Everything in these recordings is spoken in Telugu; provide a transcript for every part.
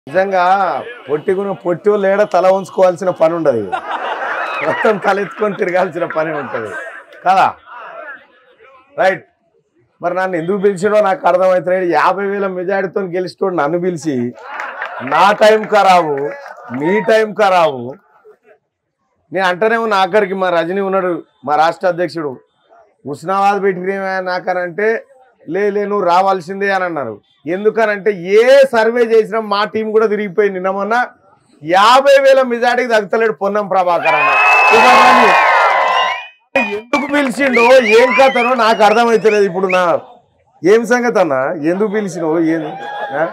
నిజంగా పొట్టిగున పొట్టి వాళ్ళు ఏడ తల ఉంచుకోవాల్సిన పని ఉండదు మొత్తం తలెత్తుకొని తిరగాల్సిన పని ఉంటుంది కదా రైట్ మరి నన్ను ఎందుకు పిలిచినో నాకు అర్థమవుతుంది యాభై వేల మెజారిటీతో గెలిచినోడు నన్ను పిలిచి నా టైం ఖరాబు మీ టైం ఖరాబు నేను అంటేనే ఉన్నా ఆఖరికి మా రజనీ ఉన్నాడు మా రాష్ట్ర అధ్యక్షుడు ఉస్నాబాద్ పెట్టినేమే నాకనంటే లే లే నువ్వు రావాల్సిందే అని అన్నారు ఎందుకనంటే ఏ సర్వే చేసినా మా టీం కూడా తిరిగిపోయింది నిన్న మొన్న యాభై వేల మెజార్టీకి తగ్గుతలేడు పొన్నం ప్రభాకర్ అన్న కుదరదని. ఎందుకు పిలిచిండో ఏం కథనో నాకు అర్థమైతలేదు ఇప్పుడు నా ఏం సంగతి అన్న ఎందుకు పిలిచినో ఏం ఆ?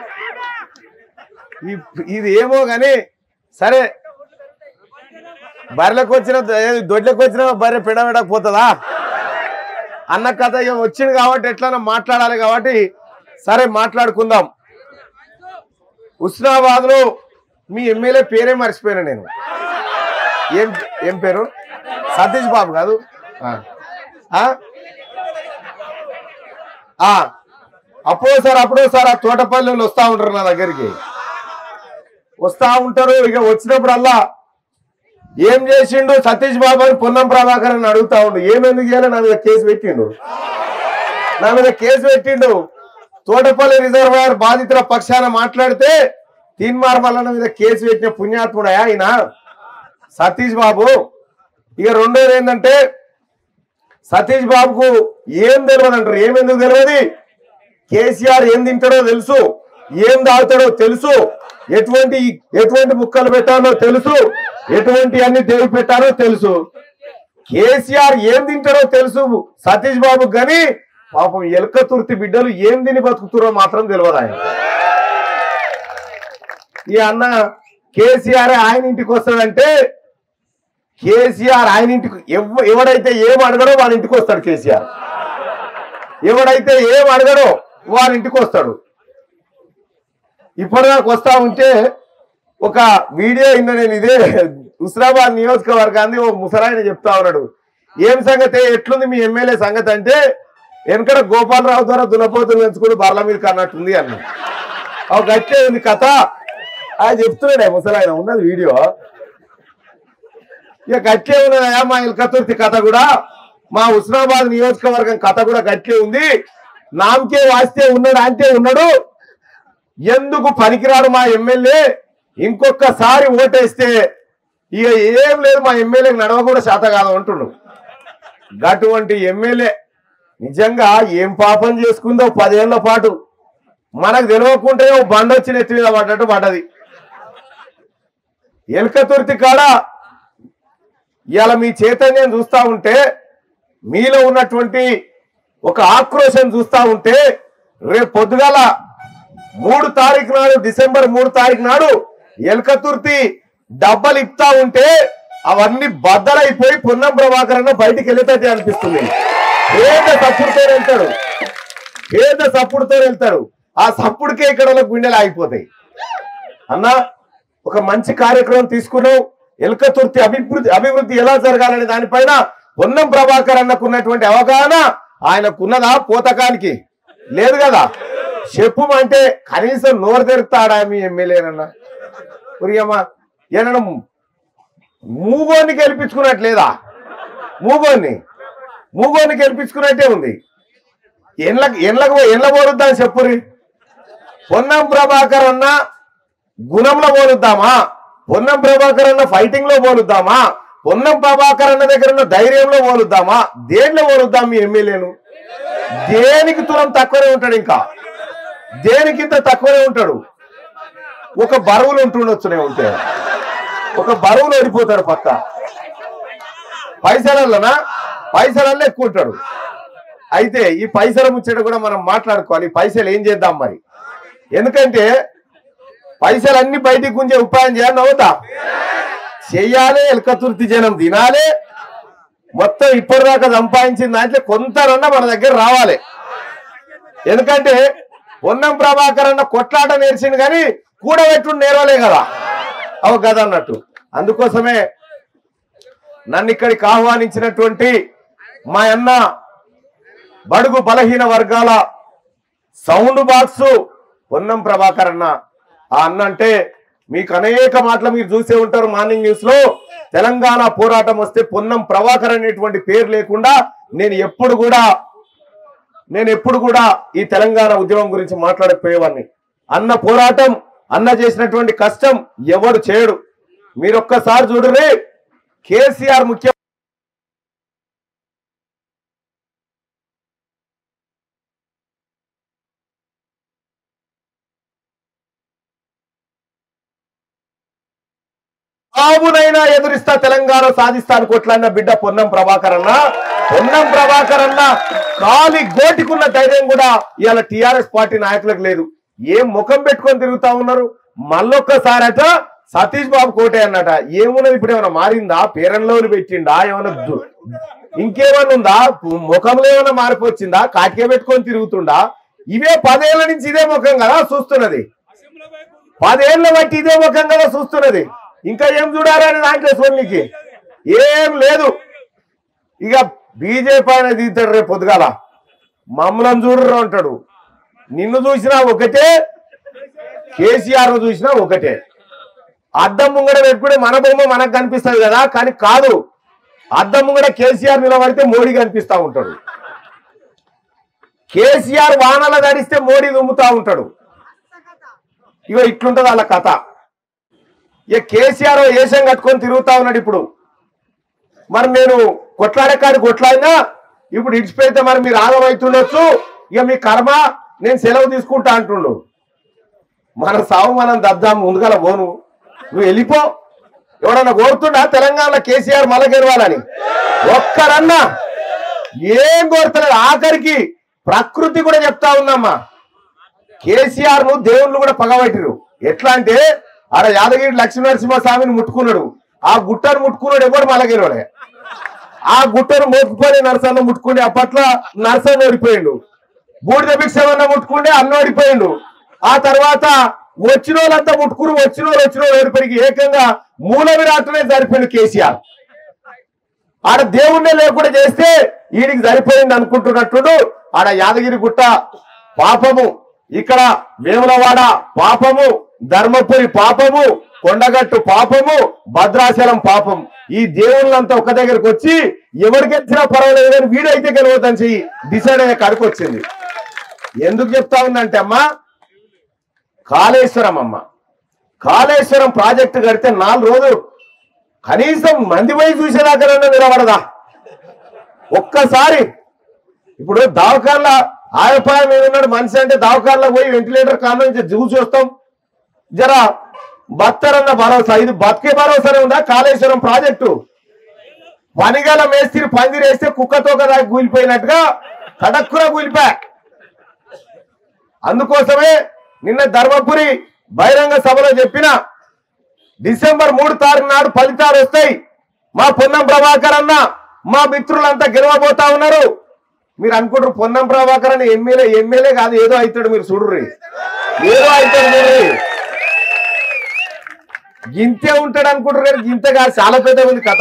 ఈ- ఇది ఏమో కానీ సరే బర్రెలకు వచ్చిన దొడ్లకు వచ్చిన బర్రె పెడబెడకపోతుందా అన్న కథ ఇక వచ్చింది కాబట్టి ఎట్లన్నా మాట్లాడాలి కాబట్టి సరే మాట్లాడుకుందాం ఉస్నాబాద్ లో మీ ఎమ్మెల్యే పేరే మర్చిపోయాను నేను ఏం ఏం పేరు సతీష్ బాబు కాదు ఆ. ఆ? ఆ. అప్పుడో సార్ అప్పుడో సార్ ఆ తోటపల్లి వాళ్ళు వస్తా ఉంటారు నా దగ్గరికి వస్తా ఉంటారు ఇక వచ్చినప్పుడల్లా ఏం చేసిండు సతీష్ బాబు అని పొన్నం ప్రభాకర్ అని అడుగుతా ఉండు ఏమెందుకు చేయాలి నా మీద కేసు పెట్టిండు నా మీద కేసు పెట్టిండు తోటపల్లి రిజర్వాయర్ బాధితుల పక్షాన మాట్లాడితే తీన్మార్ మల్లన్న మీద కేసు పెట్టిన పుణ్యాత్ముడయా ఆయన సతీష్ బాబు ఇక రెండోది ఏంటంటే సతీష్ బాబుకు ఏం తెలియదు అంటారు ఏమెందుకు తెలియదు కేసీఆర్ ఏం తింటాడో తెలుసు ఏం తాగుతాడో తెలుసు ఎటువంటి ఎటువంటి ముక్కలు పెట్టాలో తెలుసు ఎటువంటి అన్ని దేవి పెట్టారో తెలుసు కేసీఆర్ ఏం తింటాడో తెలుసు సతీష్ బాబు కానీ పాపం ఎలక తుర్తి బిడ్డలు ఏం తిని బతుకుతారో మాత్రం తెలియదు ఆయన ఈ అన్న కేసీఆర్ ఆయన ఇంటికి వస్తాడంటే కేసీఆర్ ఆయన ఇంటికి ఎవ- ఎవడైతే ఏం అడగడో వాళ్ళ ఇంటికి వస్తాడు కేసీఆర్ ఎవడైతే ఏం అడగడో వారి ఇంటికి వస్తాడు ఇప్పటిదాకా వస్తా ఉంటే ఒక వీడియో ఇన్న నేను ఇదే హుస్నాబాద్ నియోజకవర్గాన్ని ఓ ముసలాయన చెప్తా ఉన్నాడు ఏం సంగతి ఎట్లుంది మీ ఎమ్మెల్యే సంగతి అంటే వెనకడ గోపాలరావు ద్వారా దున్నపోతులు పెంచుకుని బర్ల మీద కన్నట్టుంది అన్న ఒక గట్టే ఉంది కథ అది చెప్తున్నాడే ముసలాయన ఉన్నది వీడియో ఇక గట్లే ఉన్నదా మా ఇల్కతుర్తి కథ కూడా మా హుస్నాబాద్ నియోజకవర్గం కథ కూడా గట్లే ఉంది నామకే వాస్తే ఉన్నాడు అంటే ఉన్నాడు ఎందుకు పనికిరాడు మా ఎమ్మెల్యే ఇంకొకసారి ఓటేస్తే ఇక ఏం లేదు మా ఎమ్మెల్యేకి నడవ కూడా శాత కాదు అంటుండు అటువంటి ఎమ్మెల్యే నిజంగా ఏం పాపం చేసుకుందో పదేళ్ల పాటు మనకు తెలియకుంటే ఓ బండ వచ్చి నెత్తి మీద పడ్డట్టు పడ్డది ఎలకతుర్తి కాడ ఇవాళ మీ చైతన్యం చూస్తా ఉంటే మీలో ఉన్నటువంటి ఒక ఆక్రోశం చూస్తా ఉంటే రేపు పొద్దుగాల మూడు తారీఖు నాడు డిసెంబర్ మూడు తారీఖు నాడు ఎలకతుర్తి డబ్బలు ఇప్తా ఉంటే అవన్నీ బద్దలైపోయి పొన్నం ప్రభాకర్ అన్న బయటికి వెళ్ళేటట్టే అనిపిస్తుంది పేద సప్పుడుతో వెళ్తాడు పేద సప్పుడుతో వెళ్తాడు ఆ సప్పుడుకే ఇక్కడ వాళ్ళ గుండెలు ఆగిపోతాయి అన్న ఒక మంచి కార్యక్రమం తీసుకున్నావు ఎలకతుర్తి అభివృద్ధి అభివృద్ధి ఎలా జరగాలనే దానిపైన పొన్నం ప్రభాకర్ అన్నకున్నటువంటి అవగాహన ఆయనకున్నదా పోతకానికి లేదు కదా చెప్పుమంటే కనీసం నోరు తెరుతాడా మీ ఎమ్మెల్యేనన్నా పురియమ్మా ఏమన్నా మూగోని గెలిపించుకున్నట్లేదా మూగోని మూగోని గెలిపించుకున్నట్టే ఉంది ఎండ్లకు ఎండ్లకు ఎండ్ల పోరుద్దా అని చెప్పురి పొన్నం ప్రభాకర్ అన్న గుణంలో పోలుద్దామా పొన్నం ప్రభాకర్ అన్న ఫైటింగ్ లో పోలుద్దామా పొన్నం ప్రభాకర్ అన్న దగ్గర ఉన్న ధైర్యంలో పోలుద్దామా దేంట్లో పోలుద్దాం మీ ఎమ్మెల్యేను దేనికి తులం తక్కువనే ఉంటాడు ఇంకా దేనికి ఇంత తక్కువనే ఉంటాడు ఒక బరువులు ఉంటుండొచ్చునే ఉంటే ఒక బరువులు ఓడిపోతాడు పక్క పైసలలోనా పైసలల్లో ఎక్కువ ఉంటాడు అయితే ఈ పైసల ముచ్చట కూడా మనం మాట్లాడుకోవాలి ఈ పైసలు ఏం చేద్దాం మరి ఎందుకంటే పైసలు అన్ని బయటికి గుంజే ఉపాయం చేయాలని అవుతా చెయ్యాలి ఎలకతుర్తి జనం తినాలి మొత్తం ఇప్పటిదాకా సంపాదించిన దాంట్లో కొంతనన్నా మన దగ్గర రావాలి ఎందుకంటే పొన్నం ప్రభాకర్ అన్న కొట్లాట నేర్చింది కానీ కూడబెట్టు నేర్వలే కదా అవు కదా అన్నట్టు అందుకోసమే నన్ను ఇక్కడికి ఆహ్వానించినటువంటి మా అన్న బడుగు బలహీన వర్గాల సౌండ్ బాక్స్ పొన్నం ప్రభాకర్ అన్న ఆ అన్న అంటే మీకు అనేక మాటలు మీరు చూసే ఉంటారు మార్నింగ్ న్యూస్ లో తెలంగాణ పోరాటం వస్తే పొన్నం ప్రభాకర్ అనేటువంటి పేరు లేకుండా నేను ఎప్పుడు కూడా నేను ఎప్పుడు కూడా ఈ తెలంగాణ ఉద్యమం గురించి మాట్లాడకపోయేవాడిని అన్న పోరాటం అన్న చేసినటువంటి కష్టం ఎవడు చేయడు మీరు ఒక్కసారి చూడరే కేసీఆర్ ముఖ్య బాబునైనా ఎదురిస్తా తెలంగాణ సాధిస్తాను కొట్లన్న బిడ్డ పొన్నం ప్రభాకర్ అన్న పొన్నం ప్రభాకర్ అన్న కాలి గోటికున్న ధైర్యం కూడా ఇవాళ టిఆర్ఎస్ పార్టీ నాయకులకు లేదు ఏం ముఖం పెట్టుకొని తిరుగుతా ఉన్నారు మళ్ళొక్కసారట సతీష్ బాబు కోటే అన్నట ఏమున్నది ఇప్పుడు ఏమైనా మారిందా పేరంలోని పెట్టిండా ఏమైనా దు- ఇంకేమైనా ఉందా ముఖంలో ఏమైనా మార్పు వచ్చిందా కాటికే పెట్టుకొని తిరుగుతుండా ఇవే పదేళ్ల నుంచి ఇదే ముఖం కదా చూస్తున్నది పదేళ్ల బట్టి ఇదే ముఖం కదా చూస్తున్నది ఇంకా ఏం చూడాలని దాంట్లో సోనికి ఏం లేదు ఇక బీజేపీ ఆయన దిగుతాడు రేపు పొద్దుగాల మమ్మల్ని చూడరు అంటాడు నిన్ను చూసినా ఒకటే కేసీఆర్ ను చూసినా ఒకటే అద్దం ముంగడ పెట్టుకుంటే మన బొమ్మ మనకు కనిపిస్తుంది కదా కానీ కాదు అద్దం ముంగడ కేసీఆర్ నిలబడితే మోడీ కనిపిస్తా ఉంటాడు కేసీఆర్ వానల గడిస్తే మోడీ దుమ్ముతా ఉంటాడు ఇగో ఇట్లుంటది వాళ్ళ కథ ఇక కేసీఆర్ ఏషం కట్టుకొని తిరుగుతా ఉన్నాడు ఇప్పుడు మరి నేను కొట్లాడే కాడి కొట్లాడినా ఇప్పుడు ఇడిచిపోయితే మరి మీరు ఆగమవుతుండొచ్చు ఇక మీ కర్మ నేను సెలవు తీసుకుంటా అంటుండు మన సావు మనం దద్దాం ముందుగల పోను నువ్వు వెళ్ళిపో ఎవడన్నా కోరుతుండా తెలంగాణలో కేసీఆర్ మళ్ళా గెలవాలని ఒక్కరన్నా ఏం కోరుతలేదు ఆఖరికి ప్రకృతి కూడా చెప్తా ఉందమ్మా కేసీఆర్ ను దేవుళ్ళు కూడా పగబట్టిరు ఎట్లా అంటే ఆడ యాదగిరి లక్ష్మీనరసింహస్వామిని ముట్టుకున్నాడు ఆ గుట్టను ముట్టుకున్నాడు ఎవడు మలగిరోడే ఆ గుట్టను మోసుకొని నరసన్న ముట్టుకుంటే అప్పట్లో నరసన్న ఓడిపోయిండు బూడిద భిక్షమన్న ముట్టుకుంటే అన్న ఓడిపోయిండు ఆ తర్వాత వచ్చిన వాళ్ళంతా ముట్టుకుని వచ్చిన వాళ్ళు వచ్చిన వాళ్ళు ఓడిపోయి ఏకంగా మూల విరాటనే సరిపోయింది కేసీఆర్ ఆడ దేవుణ్ణే లేకుండా చేస్తే వీడికి సరిపోయింది అనుకుంటున్నట్టు ఆడ యాదగిరి గుట్ట పాపము ఇక్కడ వేములవాడ పాపము ధర్మపురి పాపము కొండగట్టు పాపము భద్రాచలం పాపం ఈ దేవుళ్ళంతా ఒక దగ్గరకు వచ్చి ఎవరికి వచ్చినా పర్వాలేదు కానీ వీడైతే గెలవద్దని చెయ్యి డిసైడ్ అయ్యే కడుకు వచ్చింది ఎందుకు చెప్తా ఉందంటే అమ్మా కాళేశ్వరం అమ్మ కాళేశ్వరం ప్రాజెక్టు కడితే నాలుగు రోజులు కనీసం మంది పోయి చూసేదాకానన్నా నిలబడదా ఒక్కసారి ఇప్పుడు దవాఖాన్ల ఆయపాయం మీద ఉన్నాడు మనిషి అంటే దవాఖాన్లో పోయి వెంటిలేటర్ కాళ్ళ నుంచి చూసి వస్తాం జర బత్తరన్న భరోసా ఇది బతికే భరోసానే ఉందా కాళేశ్వరం ప్రాజెక్టు పనిగల మేస్త్రి పందిరేస్తే కుక్కతో కదా కూలిపోయినట్టుగా కడక్కున కూలిపోయా అందుకోసమే నిన్న ధర్మపురి బహిరంగ సభలో చెప్పిన డిసెంబర్ మూడు తారీఖు నాడు ఫలితాలు వస్తాయి మా పొన్నం ప్రభాకర్ అన్న మా మిత్రులంతా గెలవబోతా ఉన్నారు మీరు అనుకుంటారు పొన్నం ప్రభాకర్ అని ఎమ్మెల్యే ఎమ్మెల్యే కాదు ఏదో అవుతాడు మీరు చూడుర్రి ఏదో అవుతాడు చూడుర్రి గింతే ఉంటాడు అనుకుంటారు కానీ గింత కాదు చాలా పెద్ద ఉంది కథ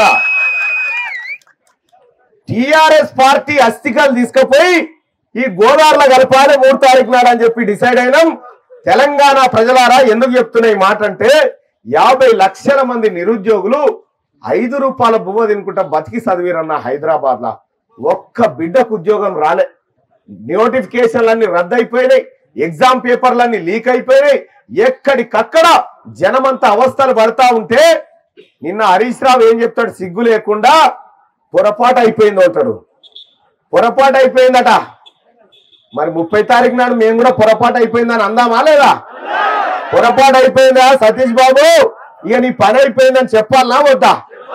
టిఆర్ఎస్ పార్టీ అస్థికలు తీసుకుపోయి ఈ గోదావరిలో కలపాలి మూడు తారీఖు నాడు అని చెప్పి డిసైడ్ అయినాం తెలంగాణ ప్రజలారా ఎందుకు చెప్తున్నా ఈ మాట అంటే యాభై లక్షల మంది నిరుద్యోగులు ఐదు రూపాయల బువ్వ తినుకుంటా బతికి చదివిరన్న హైదరాబాద్ లా ఒక్క బిడ్డకు ఉద్యోగం రాలే నోటిఫికేషన్లన్నీ రద్దయిపోయినాయి ఎగ్జామ్ పేపర్లన్నీ లీక్ అయిపోయినాయి ఎక్కడికక్కడ జనమంతా అవస్థలు పడతా ఉంటే నిన్న హరీష్ రావు ఏం చెప్తాడు సిగ్గు లేకుండా పొరపాటు అయిపోయింది అంటాడు పొరపాటు అయిపోయిందట మరి ముప్పై తారీఖు నాడు మేము కూడా పొరపాటు అయిపోయిందని అందామా లేదా పొరపాటు అయిపోయిందా సతీష్ బాబు ఇక నీ పని అయిపోయిందని చెప్పాలనా వద్దా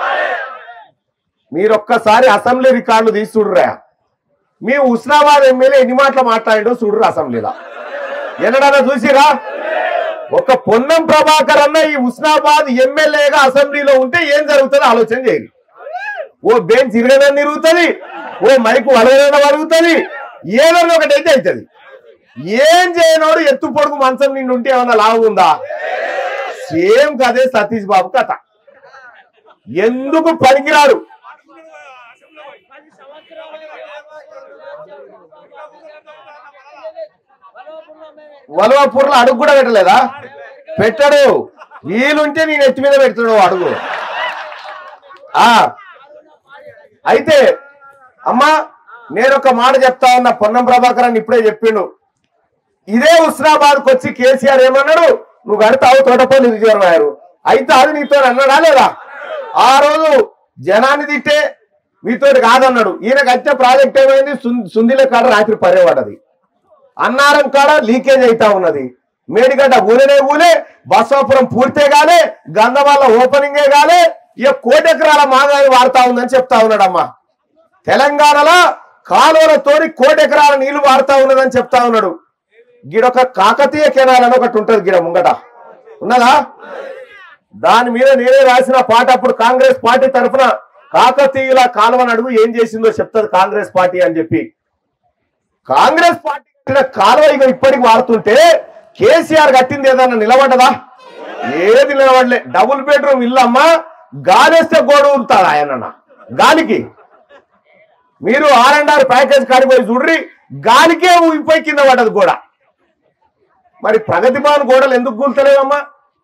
మీరు ఒక్కసారి అసెంబ్లీ రికార్డులు తీసి చూడరా మీ ఉస్నాబాద్ ఎమ్మెల్యే ఎన్ని మాటలు మాట్లాడిండో చూడరు అసెంబ్లీలో ఎన్నడన్నా చూసిరా ఒక పొన్నం ప్రభాకర్ అన్న ఈ ఉస్నాబాద్ ఎమ్మెల్యేగా అసెంబ్లీలో ఉంటే ఏం జరుగుతుందో ఆలోచన చేయండి ఓ బెంచ్ ఇరగడం తిరుగుతుంది ఓ మైకు వలగడం వరుగుతుంది ఏదన్నా ఒకటైతే అవుతుంది ఏం చేయనోడు ఎత్తు పొడుగు మంచం నిండి ఉంటే ఏమన్నా లాభం ఉందా సేమ్ కదే సతీష్ బాబు కథ ఎందుకు పనికిరాడు వలవపూర్లో అడుగు కూడా పెట్టలేదా పెట్టడు వీలుంటే నేను ఎత్తి మీద పెడతాడు అడుగు ఆ అయితే అమ్మా నేను ఒక మాట చెప్తా ఉన్నా పొన్నం ప్రభాకర్ అని ఇప్పుడే చెప్పిండు ఇదే హుస్నాబాద్ వచ్చి కేసీఆర్ ఏమన్నాడు నువ్వు కడతావు తోటపల్లి రిజర్వాయరు అయితే అది నీతో అన్నాడా లేదా ఆ రోజు జనాన్ని తిట్టే మీతో కాదన్నాడు ఈయన కట్టిన ప్రాజెక్ట్ ఏమైంది సుం- సుందిల కాడ రాత్రి పర్యవాడది అన్నారం కాడ లీకేజ్ అయితా ఉన్నది మేడిగడ్డ ఊలనే ఊలే బసవాపురం పూర్తే కాలే గంధవాళ్ళ ఓపెనింగే కాలే ఇక కోటి ఎకరాల మాగాని వాడుతా ఉందని చెప్తా ఉన్నాడమ్మా తెలంగాణలో కాలువలతోని కోటి ఎకరాల నీళ్లు వాడుతా ఉన్నదని చెప్తా ఉన్నాడు గిడొక కాకతీయ కెనాల్ అని ఒకటి ఉంటది గిడ ముంగట ఉన్నదా దాని మీద నేనే రాసిన పాట అప్పుడు కాంగ్రెస్ పార్టీ తరఫున కాకతీయుల కాలువని అడుగు ఏం చేసిందో చెప్తాది కాంగ్రెస్ పార్టీ అని చెప్పి కాంగ్రెస్ పార్టీ కట్టిన కాలువ ఇక ఇప్పటికి వాడుతుంటే కేసీఆర్ కట్టింది ఏదన్నా నిలబడ్డదా ఏది నిలబడలే డబుల్ బెడ్రూమ్ ఇల్లు అమ్మా గాలేస్తే గోడ ఊరుతాడు ఆయన గాలికి మీరు ఆర్ అండ్ ఆర్ ప్యాకేజ్ కాడిపోయి చూడ్రి గాలికే ఊగిపోయి కింద పడ్డది గోడ మరి ప్రగతి భవన్ గోడలు ఎందుకు కూలుతలేవమ్మా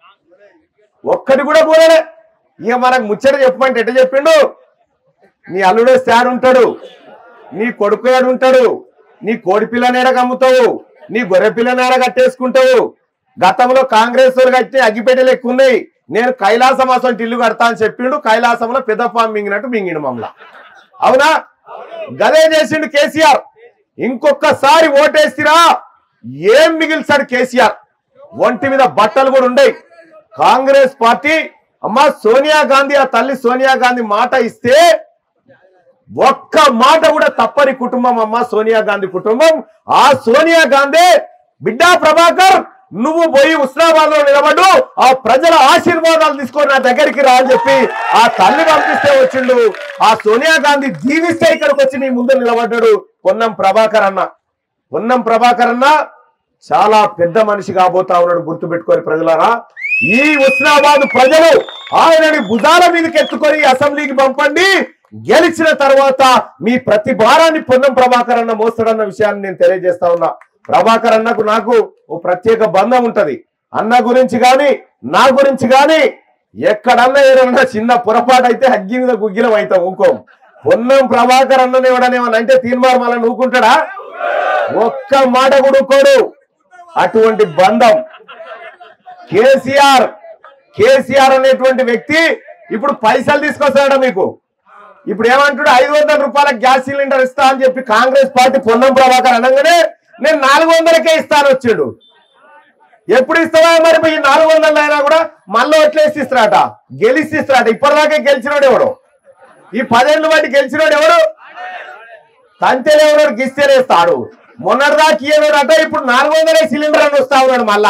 ఒక్కటి కూడా కూలలే ఇక మనకు ముచ్చట చెప్పమంటే ఎట్ట చెప్పిండు నీ అల్లుడే స్టాడ్ ఉంటాడు నీ కొడుకు ఏడు ఉంటాడు నీ కోడి పిల్లనేడ అమ్ముతావు నీ గొర్రె పిల్లనేడ కట్టేసుకుంటావు గతంలో కాంగ్రెస్ వాళ్ళు కట్టి అగ్గిపెట్టెలు ఎక్కువ ఉన్నాయి నేను కైలాసం అసలు ఇల్లు కడతా అని చెప్పిండు కైలాసంలో పెద్ద పాము మింగినట్టు మింగిడు మమ్మల్ని అవునా గదే చేసిండు కేసీఆర్ ఇంకొకసారి ఓటేసిరా ఏం మిగిల్చాడు కేసీఆర్ ఒంటి మీద బట్టలు కూడా ఉండయి కాంగ్రెస్ పార్టీ అమ్మా సోనియా గాంధీ ఆ తల్లి సోనియా గాంధీ మాట ఇస్తే ఒక్క మాట కూడా తప్పని కుటుంబం అమ్మ సోనియా గాంధీ కుటుంబం ఆ సోనియా గాంధీ బిడ్డా ప్రభాకర్ నువ్వు పోయి ఉస్నాబాద్ లో నిలబడు ఆ ప్రజల ఆశీర్వాదాలు తీసుకొని నా దగ్గరికి రా అని చెప్పి ఆ తల్లి పంపిస్తే వచ్చిండు ఆ సోనియా గాంధీ దీవిస్తే ఇక్కడికి వచ్చి నీ ముందు నిలబడ్డాడు పొన్నం ప్రభాకర్ అన్న పొన్నం ప్రభాకర్ అన్న చాలా పెద్ద మనిషి కాబోతా ఉన్నాడు గుర్తు పెట్టుకొని ప్రజలారా ఈ ఉస్నాబాద్ ప్రజలు ఆయనని భుజాల మీదకి ఎత్తుకొని అసెంబ్లీకి పంపండి గెలిచిన తర్వాత మీ ప్రతి భారాన్ని పొన్నం ప్రభాకర్ అన్న మోస్తాడన్న విషయాన్ని నేను తెలియజేస్తా ఉన్నా ప్రభాకర్ అన్నకు నాకు ఓ ప్రత్యేక బంధం ఉంటది అన్న గురించి గాని నా గురించి గాని ఎక్కడన్నా ఏదన్నా చిన్న పొరపాటు అయితే అగ్గి మీద గుగ్గిలం అవుతాం ఊకోం పొన్నం ప్రభాకర్ అన్నని ఎవడనేమని అంటే తీర్మానం మళ్ళీ నూకుంటాడా ఒక్క మాట కూడా ఊకోడు అటువంటి బంధం కేసీఆర్ కేసీఆర్ అనేటువంటి వ్యక్తి ఇప్పుడు పైసలు తీసుకొస్తాడా మీకు ఇప్పుడు ఏమంటాడు ఐదు వందల రూపాయల గ్యాస్ సిలిండర్ ఇస్తా అని చెప్పి కాంగ్రెస్ పార్టీ పొన్నం ప్రభాకర్ అనగానే నేను నాలుగు వందలకే ఇస్తాను వచ్చాడు ఎప్పుడు ఇస్తావా మరి ఈ నాలుగు వందలు అయినా కూడా మళ్ళీ ఎట్లేసి ఇస్తారట గెలిచి ఇస్తారట ఇప్పటిదాకా గెలిచినోడు ఎవడు ఈ పదేళ్ళు బట్టి గెలిచినోడు ఎవడు తంతేలేవనోడు గిస్తేనేస్తాడు మొన్నటిదాకా ఇయ్యనోడు అట ఇప్పుడు నాలుగు వందలే సిలిండర్ అని వస్తా ఉన్నాడు మళ్ళా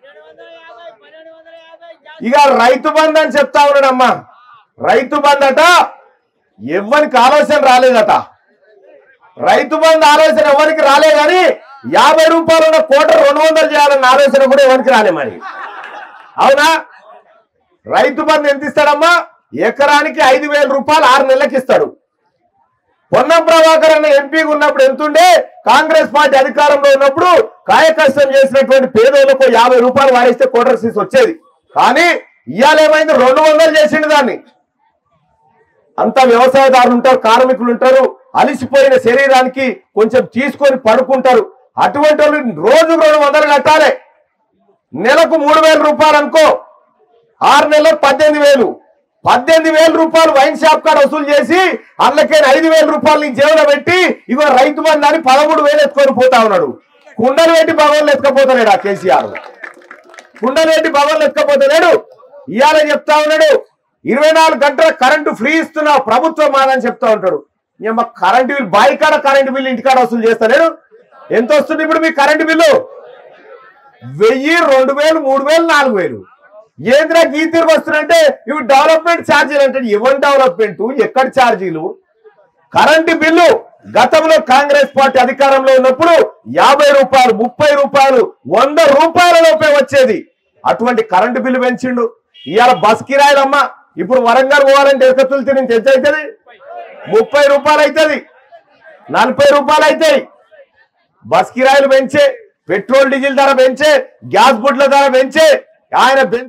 ఇక రైతు బంధు అని చెప్తా ఉన్నాడమ్మా రైతు బంధు అట ఎవరికి ఆలోచన రాలేదట రైతు బంధు ఆలోచన ఎవరికి రాలే కానీ యాభై రూపాయలు ఉన్న కోట రెండు వందలు చేయాలన్న ఆలోచన కూడా ఎవరికి రాలే మరి అవునా రైతు బంధు ఎంత ఇస్తాడమ్మా ఎకరానికి ఐదు వేల రూపాయలు ఆరు నెలలకు ఇస్తాడు పొన్నం ప్రభాకర్ అన్న ఎంపీగా ఉన్నప్పుడు ఎంతుండే కాంగ్రెస్ పార్టీ అధికారంలో ఉన్నప్పుడు కాయకష్టం చేసినటువంటి పేదోళ్ళకు యాభై రూపాయలు వాడిస్తే కోటర్ సీస్ వచ్చేది కానీ ఇవాళ ఏమైంది రెండు వందలు చేసిండు దాన్ని అంతా వ్యవసాయదారులు ఉంటారు కార్మికులు ఉంటారు అలిసిపోయిన శరీరానికి కొంచెం తీసుకొని పడుకుంటారు అటువంటి వాళ్ళు రోజు రెండు వందలు కట్టాలి నెలకు మూడు వేల రూపాయలు అనుకో ఆరు నెలలకు పద్దెనిమిది వేలు పద్దెనిమిది వేల రూపాయలు వైన్ షాప్ కాడ వసూలు చేసి అందుకే ఐదు వేల రూపాయలు నీ జేబులో పెట్టి ఇగో రైతు బంధు అని పదమూడు వేలు ఎత్తుకొని పోతా ఉన్నాడు కుండలు పెట్టి భగవాన్లు ఎత్తుకపోతలేడు ఆ కేసీఆర్ కుండలు పెట్టి భగవాన్లు ఎత్తుకపోతలేడు ఇవాళ చెప్తా ఉన్నాడు ఇరవై నాలుగు గంటల కరెంటు ఫ్రీ ఇస్తున్నా ప్రభుత్వం మాదని చెప్తా ఉంటాడు ఏమో కరెంటు బిల్ బాయి కాడ కరెంటు బిల్లు ఇంటికాడ వసూలు చేస్తలేడు ఎంత వస్తుంది ఇప్పుడు మీ కరెంటు బిల్లు వెయ్యి రెండు వేలు మూడు వేలు నాలుగు వేలు ఏంద్రా గీ తిరిగి వస్తున్నంటే ఇవి డెవలప్మెంట్ ఛార్జీలు అంటే ఎవరి డెవలప్మెంట్ ఎక్కడ ఛార్జీలు కరెంటు బిల్లు గతంలో కాంగ్రెస్ పార్టీ అధికారంలో ఉన్నప్పుడు యాభై రూపాయలు ముప్పై రూపాయలు వంద రూపాయల లోపే వచ్చేది అటువంటి కరెంటు బిల్లు పెంచిండు ఇవాళ బస్ కిరాయిలమ్మ ఇప్పుడు వరంగల్ పోవాలంటే ఎక్కతులు తిని ఎంత అవుతుంది ముప్పై రూపాయలు అవుతుంది నలభై రూపాయలు అవుతాయి బస్ కిరాయిలు పెంచే పెట్రోల్ డీజిల్ ధర పెంచే గ్యాస్ బుడ్ల ధర పెంచే ఆయన బెంచ్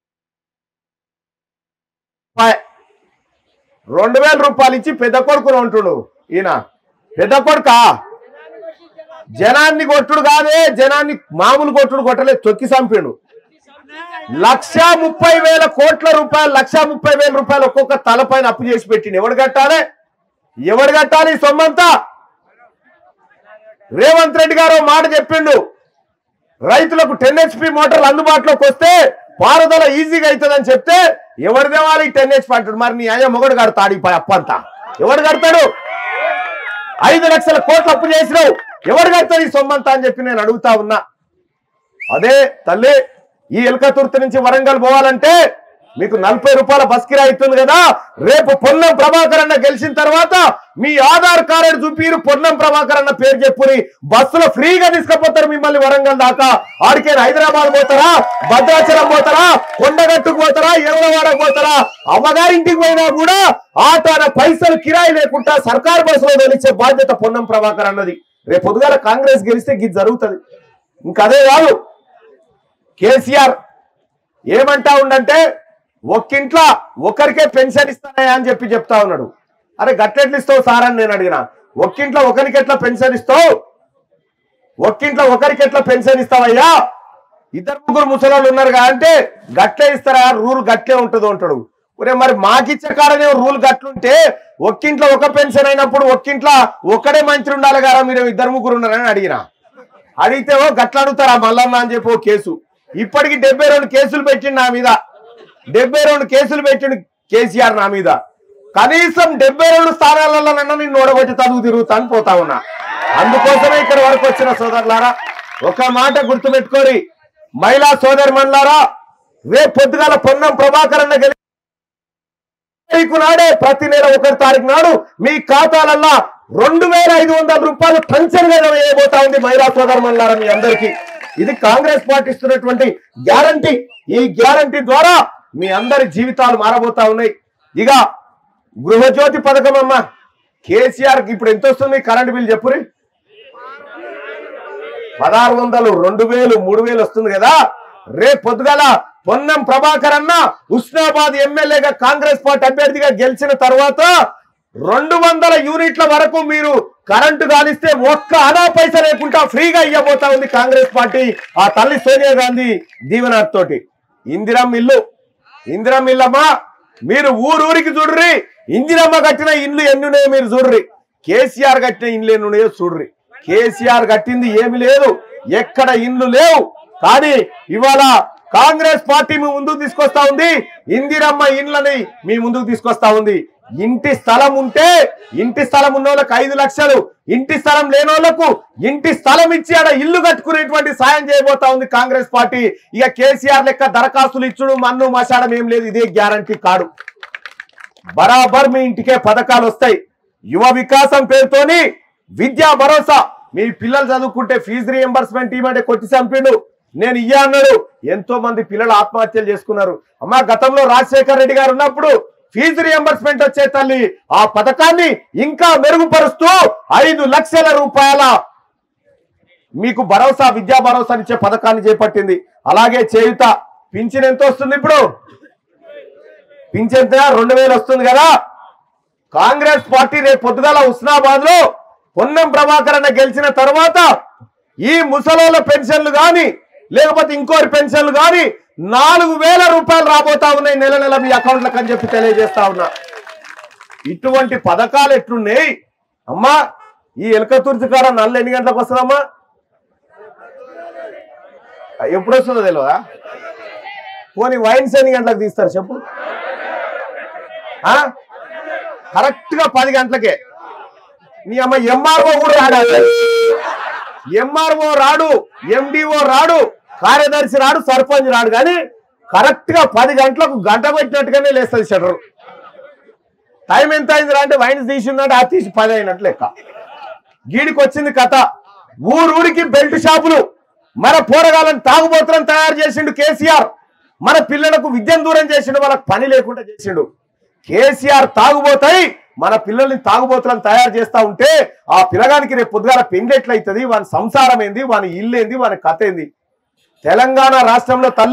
రెండు వేల రూపాయలు ఇచ్చి పెద్ద కొడుకుని ఉంటుడు ఈయన పెద్ద కొడుకా జనాన్ని కొట్టుడు కాదే జనాన్ని మామూలు కొట్టుడు కొట్టలేదు తొక్కి చంపిండు లక్ష ముప్పై వేల కోట్ల రూపాయలు లక్ష ముప్పై వేల రూపాయలు ఒక్కొక్క తలపైన అప్పు చేసి పెట్టిండు ఎవడు కట్టాలి ఎవడు కట్టాలి ఈ సొమ్మంతా రేవంత్ రెడ్డి గారు ఓ మాట చెప్పిండు రైతులకు టెన్ హెచ్పి మోటార్లు అందుబాటులోకి వస్తే పారుదల ఈజీగా అవుతుందని చెప్తే ఎవరు దేవాలి టెన్ హెచ్పి అంటాడు మరి నీ అయ్య మొగడు కడతాడు ఈ అప్పంతా ఎవడు కడతాడు ఐదు లక్షల కోట్లు అప్పు చేసినావు ఎవడు కడతాడు ఈ సొమ్మంతా అని చెప్పి నేను అడుగుతా ఉన్నా అదే తల్లి ఈ ఎల్కతుర్తి నుంచి వరంగల్ పోవాలంటే మీకు నలభై రూపాయల బస్ కిరా అవుతుంది కదా రేపు పొన్నం ప్రభాకర్ అన్న గెలిచిన తర్వాత మీ ఆధార్ కార్డు చూపిరు పొన్నం ప్రభాకర్ అన్న పేరు చెప్పుని బస్సులో ఫ్రీగా తీసుకుపోతారు మిమ్మల్ని వరంగల్ దాకా ఆడికే హైదరాబాద్ పోతారా భద్రాచలం పోతారా కొండగట్టుకు పోతారా ఎర్రవాడకు పోతారా అమ్మగారింటికి పోయినా కూడా ఆటోన పైసలు కిరాయి లేకుండా సర్కారు బస్సులో వెలిచే బాధ్యత పొన్నం ప్రభాకర్ అన్నది రేపు పొద్దుగాల కాంగ్రెస్ గెలిస్తే గిది జరుగుతుంది ఇంకా అదే కాదు కేసీఆర్ ఏమంటా ఉండంటే ఒక్కింట్లో ఒకరికే పెన్షన్ ఇస్తానయా అని చెప్పి చెప్తా ఉన్నాడు అరే గట్లెట్లు ఇస్తావు సార్ అని నేను అడిగిన ఒక్కింట్లో ఒకరికి ఎట్లా పెన్షన్ ఇస్తావు ఒక్కింట్లో ఒకరికి ఎట్లా పెన్షన్ ఇస్తావయ్యా ఇద్దరు ముగ్గురు ముసలాళ్ళు ఉన్నారు కదా అంటే గట్లే ఇస్తారా రూల్ గట్లే ఉంటుంది అంటాడు ఒరే మరి మాకిచ్చే కాడనే రూల్ గట్లుంటే ఒక్కింట్లో ఒక పెన్షన్ అయినప్పుడు ఒక్కింట్లో ఒక్కడే మంత్రి ఉండాలి కదా మీరు ఇద్దరు ముగ్గురు ఉన్నారని అడిగిన అడిగితే ఓ గట్ల అడుగుతారా మల్లన్న అని చెప్పి ఓ కేసు ఇప్పటికి డెబ్బై రెండు కేసులు పెట్టిండు నా మీద డెబ్బై రెండు కేసులు పెట్టిండు కేసీఆర్ నా మీద కనీసం డెబ్బై రెండు స్థానాలలో నన్ను నిన్ను ఓడగొట్టి చదువు తిరుగుతాను పోతా ఉన్నా అందుకోసమే ఇక్కడ వరకు వచ్చిన సోదరులారా ఒక మాట గుర్తుపెట్టుకోరి మహిళా సోదరి మన్లారా రేపు పొద్దుగాల పొన్నం ప్రభాకర్ అన్న గెలి తారీఖు నాడే ప్రతి నెల ఒకటి తారీఖు నాడు మీ ఖాతాలల్లో రెండు వేల ఐదు వందల రూపాయలు పెన్షన్ వేయబోతా ఉంది మహిళా సోదరుమన్నారా మీ అందరికీ ఇది కాంగ్రెస్ పార్టీ ఇస్తున్నటువంటి గ్యారంటీ ఈ గ్యారంటీ ద్వారా మీ అందరి జీవితాలు మారబోతా ఉన్నాయి ఇక గృహజ్యోతి పథకం అమ్మ కేసీఆర్ కి ఇప్పుడు ఎంత వస్తుంది కరెంట్ బిల్ చెప్పురి పదహారు వందలు రెండు వేలు మూడు వేలు వస్తుంది కదా రేపు పొద్దుగాల పొన్నం ప్రభాకర్ అన్న ఉస్నాబాద్ ఎమ్మెల్యేగా కాంగ్రెస్ పార్టీ అభ్యర్థిగా గెలిచిన తర్వాత రెండు వందల యూనిట్ల వరకు మీరు కరెంటు గాలిస్తే ఒక్క అనా పైస లేకుండా ఫ్రీగా ఇవ్వబోతా ఉంది కాంగ్రెస్ పార్టీ ఆ తల్లి సోనియా గాంధీ దీవెనాథ్ తోటి ఇందిరమ్మ ఇల్లు ఇందిరమ్మ ఇల్లమ్మా మీరు ఊరూరికి చూడ్రి ఇందిరమ్మ కట్టిన ఇండ్లు ఎన్ని ఉన్నాయో మీరు చూడ్రి కేసీఆర్ కట్టిన ఇండ్లు ఎన్ని ఉన్నాయో చూడ్రి కేసీఆర్ కట్టింది ఏమి లేదు ఎక్కడ ఇండ్లు లేవు కానీ ఇవాళ కాంగ్రెస్ పార్టీ మీ ముందుకు తీసుకొస్తా ఉంది ఇందిరమ్మ ఇండ్లని మీ ముందుకు తీసుకొస్తా ఉంది ఇంటి స్థలం ఉంటే ఇంటి స్థలం ఉన్న వాళ్ళకి ఐదు లక్షలు ఇంటి స్థలం లేని వాళ్ళకు ఇంటి స్థలం ఇచ్చి ఆడ ఇల్లు కట్టుకునేటువంటి సాయం చేయబోతా ఉంది కాంగ్రెస్ పార్టీ ఇక కేసీఆర్ లెక్క దరఖాస్తులు ఇచ్చుడు మన్ను మసాడం ఏం లేదు ఇదే గ్యారంటీ కాడు బరాబర్ మీ ఇంటికే పథకాలు వస్తాయి యువ వికాసం పేరుతోని విద్యా భరోసా మీ పిల్లలు చదువుకుంటే ఫీజు రియంబర్స్మెంట్ ఇవ్వమంటే కొట్టి చంపిండు నేను ఇయ్యా అన్నాడు ఎంతో మంది పిల్లలు ఆత్మహత్యలు చేసుకున్నారు అమ్మా గతంలో రాజశేఖర్ రెడ్డి గారు ఉన్నప్పుడు ఫీజు రియంబర్స్మెంట్ వచ్చే తల్లి ఆ పథకాన్ని ఇంకా మెరుగుపరుస్తూ ఐదు లక్షల రూపాయల మీకు భరోసా విద్యా భరోసా ఇచ్చే పథకాన్ని చేపట్టింది అలాగే చేయుత పింఛన్ ఎంత వస్తుంది ఇప్పుడు పింఛన్ రెండు వేలు వస్తుంది కదా కాంగ్రెస్ పార్టీ రేపు పొద్దుగాల హుస్నాబాద్ లో పొన్నం ప్రభాకర్ అన్న గెలిచిన తర్వాత ఈ ముసలోళ్ళ పెన్షన్లు గాని లేకపోతే ఇంకోరి పెన్షన్లు గాని నాలుగు వేల రూపాయలు రాబోతా ఉన్నాయి నెల నెల మీ అకౌంట్లకు అని చెప్పి తెలియజేస్తా ఉన్నా ఇటువంటి పథకాలు ఎట్లున్నాయి అమ్మా ఈ ఎలకతుర్తి కాడ నల్ల ఎన్ని గంటలకు వస్తుందమ్మా ఎప్పుడు వస్తుందో తెలియదా పోనీ వైన్స్ ఎన్ని గంటలకు తీస్తారు చెప్పు ఆ కరెక్ట్ గా పది గంటలకే నీ అమ్మ ఎంఆర్ఓ కూడా రాడు ఎంఆర్ఓ రాడు ఎండిఓ రాడు కార్యదర్శి రాడు సర్పంచ్ రాడు కానీ కరెక్ట్ గా పది గంటలకు గంట పెట్టినట్టుగానే లేస్తుంది షటర్ టైం ఎంత అయింది రా అంటే వైన్స్ తీసిందంటే ఆ తీసి పది అయినట్లు లెక్క గీడికి వచ్చింది కథ ఊరూరికి బెల్ట్ షాపులు మన పోరగాళ్ళని తాగుబోతులను తయారు చేసిండు కేసీఆర్ మన పిల్లలకు విద్యను దూరం చేసిండు వాళ్ళకి పని లేకుండా చేసిండు కేసీఆర్ తాగుబోతాయి మన పిల్లల్ని తాగుబోతులను తయారు చేస్తా ఉంటే ఆ పిల్లగానికి రేపు పొద్దుగాల పెండ్లెట్లయితుంది వాని సంసారం ఏంది వాని ఇల్లు ఏంది వాని కథ ఏంది తెలంగాణ రాష్ట్రంలో తల్లి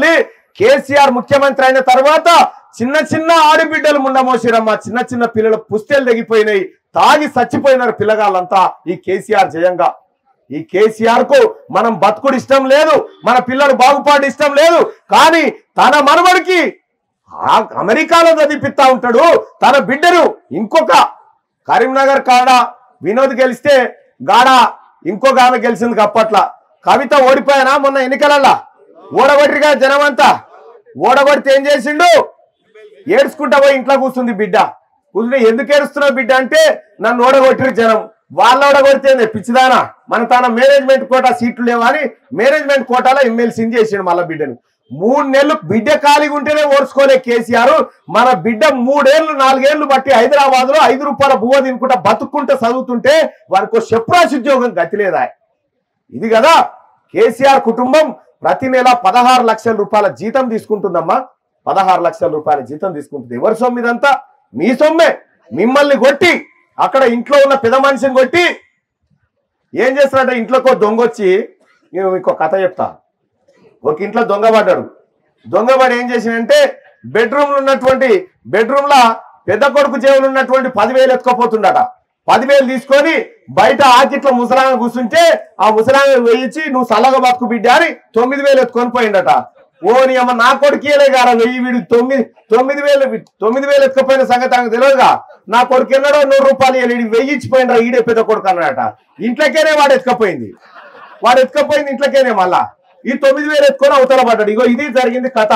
కేసీఆర్ ముఖ్యమంత్రి అయిన తర్వాత చిన్న చిన్న ఆడబిడ్డలు ముండమోసిరమ్మ చిన్న చిన్న పిల్లల పుస్తెలు తెగిపోయినాయి తాగి చచ్చిపోయినారు పిల్లగాళ్ళంతా ఈ కేసీఆర్ జయంగా ఈ కేసీఆర్ కు మనం బతుకుడు ఇష్టం లేదు మన పిల్లలు బాగుపాటు ఇష్టం లేదు కానీ తన మనవడికి ఆ అమెరికాలో చదివిపిస్తా ఉంటాడు తన బిడ్డను ఇంకొక కరీంనగర్ కాడ వినోద్ గెలిస్తే గాడ ఇంకొక ఆమె గెలిచింది అప్పట్ల కవిత ఓడిపోయానా మొన్న ఎన్నికలల్లా ఓడగొట్టిగా జనమంతా ఓడగొడితే ఏం చేసిండు ఏడ్చుకుంటా పోయి ఇంట్లో కూర్చుంది బిడ్డ కూర్చుని ఎందుకు ఏడుస్తున్నావు బిడ్డ అంటే నన్ను ఓడగొట్టిరు జనం వాళ్ళ ఓడగొడితే పిచ్చిదానా మన తన మేనేజ్మెంట్ కోటా సీట్లు లేవా అని మేనేజ్మెంట్ కోటాలో ఎమ్మెల్సీని చేసిండు మళ్ళా బిడ్డను మూడు నెలలు బిడ్డ ఖాళీగా ఉంటేనే ఓర్చుకోలే కేసీఆర్ మన బిడ్డ మూడేళ్లు నాలుగేళ్లు బట్టి హైదరాబాద్ లో ఐదు రూపాయల బువ్వ తినుకుంటా బతుక్కుంటా చదువుతుంటే వారికి శప్రాశి ఉద్యోగం గతిలేదా ఇది కదా కేసీఆర్ కుటుంబం ప్రతి నెల పదహారు లక్షల రూపాయల జీతం తీసుకుంటుందమ్మా పదహారు లక్షల రూపాయల జీతం తీసుకుంటుంది ఎవరి సొమ్ము ఇదంతా మీ సొమ్మే మిమ్మల్ని కొట్టి అక్కడ ఇంట్లో ఉన్న పెద్ద మనిషిని కొట్టి ఏం చేస్తాడంటే ఇంట్లోకి ఒక దొంగ వచ్చి నేను మీకు ఒక కథ చెప్తా ఒక ఇంట్లో దొంగ పడ్డాడు దొంగ పడి ఏం చేసిందంటే బెడ్రూమ్ లో ఉన్నటువంటి బెడ్రూమ్ లా పెద్ద కొడుకు జేబులు ఉన్నటువంటి పదివేలు ఎత్తుకపోతుండట పదివేలు తీసుకొని బయట ఆకిట్లో ముసలాంగ కూర్చుంటే ఆ ముసలాంగ వేయించి నువ్వు సల్లగా బతుకు బిడ్డ అని తొమ్మిది వేలు ఎత్తుకొని పోయిండట ఓ నీ అమ్మ నా కొడుకేలే గారా వెయ్యి వీడు తొమ్మిది తొమ్మిది వేలు తొమ్మిది వేలు ఎత్తుకపోయిన సంగతి నాకు తెలియదుగా నా కొడుకు ఎన్నడో నూరు రూపాయలు ఇవ్వాలి, ఈడు వెయ్యి ఇచ్చిపోయినరా ఈడే పెద్ద కొడుకు అన్నాడట ఇంట్లోకేనే వాడు ఎత్తుకపోయింది వాడు ఎత్తుకపోయింది ఇంట్లోకేనే మళ్ళా ఈ తొమ్మిది వేలు ఎత్తుకొని అవతల పడ్డాడు ఇగో ఇది జరిగింది కథ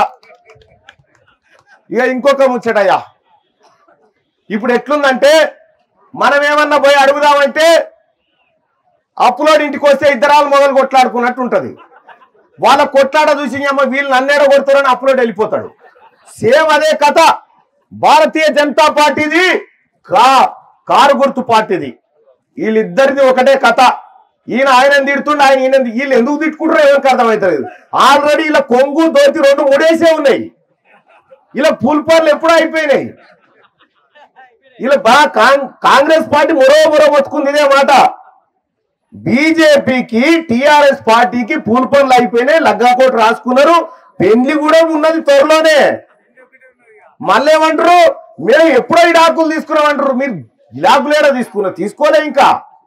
ఇక ఇంకొక ముచ్చటయ్యా ఇప్పుడు ఎట్లుందంటే మనం ఏమన్నా పోయి అడుగుదామంటే అప్లోడ్ ఇంటికి వస్తే ఇద్దరాలు మొదలు కొట్లాడుకున్నట్టు ఉంటది వాళ్ళ కొట్లాట చూసి అమ్మ వీళ్ళు నన్నేడ కొడతారని అప్లోడ్ వెళ్ళిపోతాడు సేమ్ అదే కథ భారతీయ జనతా పార్టీది కా కారు గుర్తు పార్టీది వీళ్ళిద్దరిది ఒకటే కథ ఈయన ఆయన తిడుతుండే ఆయన ఈయన వీళ్ళు ఎందుకు తిట్టుకుంటారో ఎవరికి అర్థమవుతలేదు ఆల్రెడీ ఇలా కొంగు దోతి రెండు మూడేసే ఉన్నాయి ఇలా పుల్పర్లు ఎప్పుడూ అయిపోయినాయి ఇలా బాగా కాంగ్- కాంగ్రెస్ పార్టీ మరో మరో బతుకుంది ఇదే మాట బీజేపీకి టిఆర్ఎస్ పార్టీకి పూల్ పనులు అయిపోయినాయి లగ్గాకోట రాసుకున్నారు పెళ్లి కూడా ఉన్నది త్వరలోనే మళ్ళీ ఏమంటారు మేము ఎప్పుడో ఈ డాకులు తీసుకున్నామంటారు మీరు ఇలాకులు ఏడా తీసుకున్నారు తీసుకోలే ఇంకా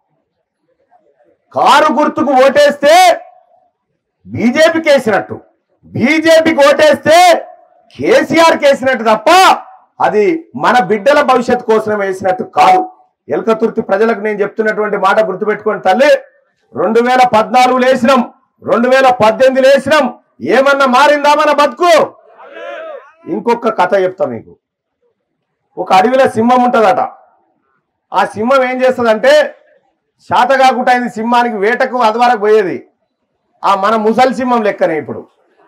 కారు గుర్తుకు ఓటేస్తే బీజేపీకి వేసినట్టు బీజేపీకి ఓటేస్తే కేసీఆర్ వేసినట్టు తప్ప అది మన బిడ్డల భవిష్యత్తు కోసం వేసినట్టు కాదు ఎల్కతుర్తి ప్రజలకు నేను చెప్తున్నటువంటి మాట గుర్తుపెట్టుకోండి తల్లి రెండు వేల పద్నాలుగు లేసినాం రెండు వేల పద్దెనిమిది లేసినాం ఏమన్నా మారిందా మన బతుకు ఇంకొక కథ చెప్తా మీకు ఒక అడవిలో సింహం ఉంటుందట ఆ సింహం ఏం చేస్తుందంటే శాత కాకుండా అయింది సింహానికి వేటకు అది వరకు పోయేది ఆ మన ముసలి సింహం లెక్కనే ఇప్పుడు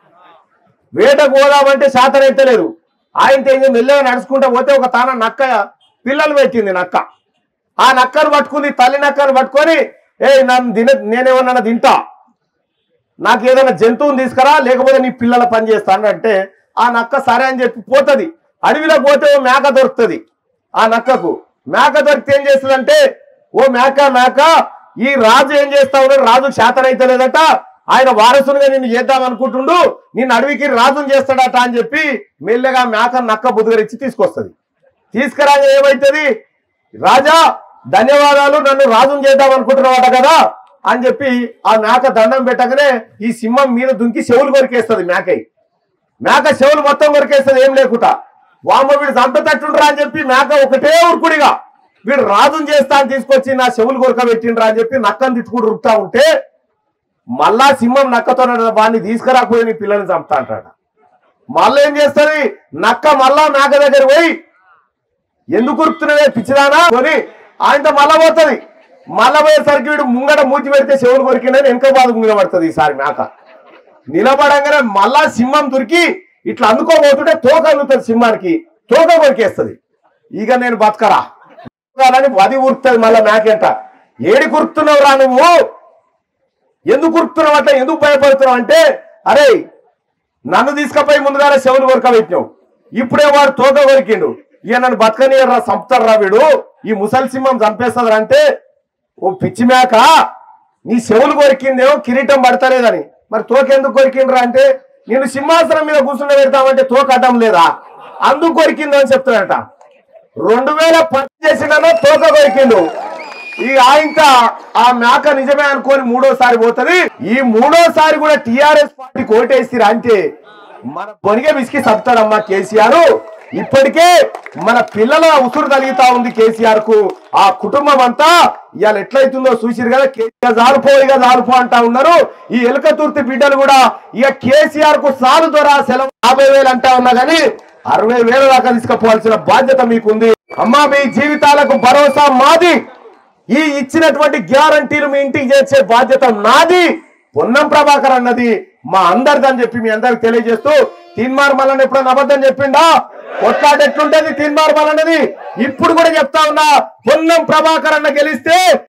వేటకు పోదామంటే శాతనైతలేదు ఆయన ఏం మెల్లగా నడుచుకుంటా పోతే ఒక తాన నక్క పిల్లలు పెట్టింది నక్క ఆ నక్కను పట్టుకుంది తల్లి నక్కను పట్టుకొని ఏ నన్ను తిన నేనేమన్నా తింటా నాకు ఏదైనా జంతువుని తీసుకురా లేకపోతే నీ పిల్లల పని చేస్తాను అంటే ఆ నక్క సరే అని చెప్పి పోతుంది అడవిలో పోతే ఓ మేక దొరుకుతుంది ఆ నక్కకు మేక దొరికితే ఏం చేస్తుందంటే ఓ మేక మేక ఈ రాజు ఏం చేస్తా ఉన్నాడు రాజు శాతనైతే లేదట ఆయన వారసునిగా నిన్ను చేద్దాం అనుకుంటుండు నిన్ను అడవికి రాజుని చేస్తాడట అని చెప్పి మెల్లగా మేక నక్క బుద్ధుగరిచ్చి తీసుకొస్తుంది తీసుకురాగా ఏమైతుంది రాజా ధన్యవాదాలు నన్ను రాజుని చేద్దాం అనుకుంటున్నావట కదా అని చెప్పి ఆ మేక దండం పెట్టగానే ఈ సింహం మీద దుంకి చెవులు కొరికేస్తుంది మేకై మేక చెవులు మొత్తం కొరికేస్తుంది ఏం లేకుండా వామ వీడు చంపేటట్టుండ్రా అని చెప్పి మేక ఒకటే ఉరుకుడిగా వీడు రాజుని చేస్తా అని తీసుకొచ్చి నా చెవులు కొరక పెట్టిండ్రా అని చెప్పి నక్కను తిట్టుకుంటూ రుక్తా ఉంటే మళ్ళా సింహం నక్కతో వాడిని తీసుకురాకపోయి నీ పిల్లల్ని చంపుతా అంటాడ మళ్ళీ ఏం చేస్తుంది నక్క మళ్ళా మేక దగ్గర పోయి ఎందుకు ఉరుకుతున్నవే పిచ్చిదానా కొని ఆయనతో మళ్ళా పోతుంది మళ్ళా పోయేసరికి వీడు ముంగట మూతి పెడితే చెవులు కొరికిండని వెనక బాధ నిలబడుతుంది ఈసారి మేక నిలబడంగానే మళ్ళా సింహం దొరికి ఇట్లా అందుకోబోతుంటే తోక అందుతుంది సింహానికి తోక కొరికేస్తుంది ఇక నేను బతకరా అని వది ఉరుకుతుంది మళ్ళా మేకేంట ఏడి కురుకుతున్నావు రా నువ్వు ఎందుకు కురుకుతున్నావు అట్లా ఎందుకు భయపడుతున్నావు అంటే అరే నన్ను తీసుకపోయి ముందుగానే చెవులు కొరక పెట్టినావు ఇప్పుడే వాడు తోక కొరికిండు ఇక నన్ను బతకనియర్రా చంపుతారా వీడు ఈ ముసలి సింహం చంపేస్తుంది అంటే ఓ పిచ్చి మేక నీ చెవులు కొరికిందేమో కిరీటం పడతలేదని మరి తోకెందుకు కొరికిండ్రా అంటే నేను సింహాసనం మీద కూర్చుండ పెడతామంటే తోకటం లేదా అందుకు కొరికిందని చెప్తున్నాడట రెండు వేల పది చేసినానో తోక కొరికిండు ఈ ఆయంత ఆ మేక నిజమే అనుకొని మూడోసారి పోతది ఈ మూడోసారి కూడా టిఆర్ఎస్ పార్టీ కోటేసిరా అంటే మన బొనిగ విసికి సత్తాడమ్మా కేసీఆర్ ఇప్పటికే మన పిల్లల ఉసురు తలుగుతా ఉంది కేసీఆర్ కు ఆ కుటుంబం అంతా ఇవాళ ఎట్లయితుందో చూసిరు కదా కేసీఆర్ జాలుపో ఇక జాలుపో అంటా ఉన్నారు ఈ ఎలుకతుర్తి బిడ్డలు కూడా ఇక కేసీఆర్ కు సాలు ద్వారా సెలవు యాభై వేలు అంటా ఉన్నా గానీ అరవై వేల దాకా తీసుకుపోవాల్సిన బాధ్యత మీకుంది అమ్మా మీ జీవితాలకు భరోసా మాది ఈ ఇచ్చినటువంటి గ్యారంటీలు మీ ఇంటికి చేర్చే బాధ్యత నాది పొన్నం ప్రభాకర్ అన్నది మా అందరిదని చెప్పి మీ అందరికి తెలియజేస్తూ తీన్మార్ మల్లన్న ఎప్పుడన్నా అబద్ధం చెప్పిండా కొట్లాట ఎట్లుంటది తీన్మార్ మల్లన్నది ఇప్పుడు కూడా చెప్తా ఉన్నా పొన్నం ప్రభాకర్ అన్న గెలిస్తే